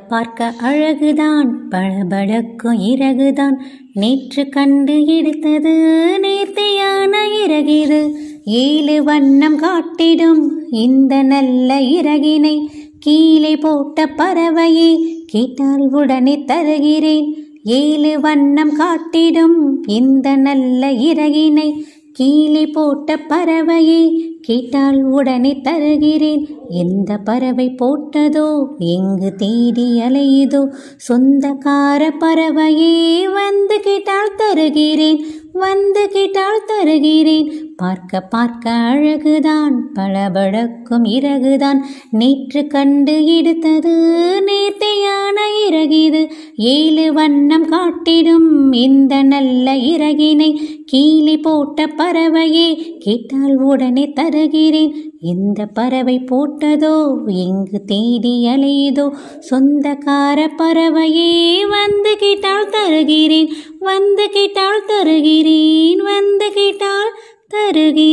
பார்க்க அழகுதான் பளபளக்கும் இறகுதான் நேற்று கண்டு எடுத்தது நேர்த்தியான இறகிது ஏழு வண்ணம் காட்டிடும் இந்த நல்ல இறகினை கீழே போட்ட பறவையே கேட்டால் உடனே தருகிறேன் ஏழு வண்ணம் காட்டிடும் இந்த நல்ல இறகினை கீழே போட்ட பறவையே கேட்டால் உடனே தருகிறேன் எந்த பறவை போட்டதோ எங்கு தேடி அலையுதோ சொந்தக்கார பறவையே வந்து கேட்டால் தருகிறேன் வந்து கேட்டால் தருகிறேன் பார்க்க பார்க்க அழகுதான் பளபளக்கும் இறகுதான் நேற்று கண்டு எடுத்தது நேர்த்தியான இறகிது ஏழு வண்ணம் காட்டிடும் இந்த நல்ல இறகினை கீழே போட்ட பறவையே கேட்டால் உடனே தருகிறேன் எந்த பறவை போட்டதோ எங்கு தேடி அலையுதோ சொந்தக்கார பறவையே வந்து கேட்டால் தருகிறேன் வந்து கேட்டால் தருகிறேன் வந்து கேட்டால் தருகிறேன்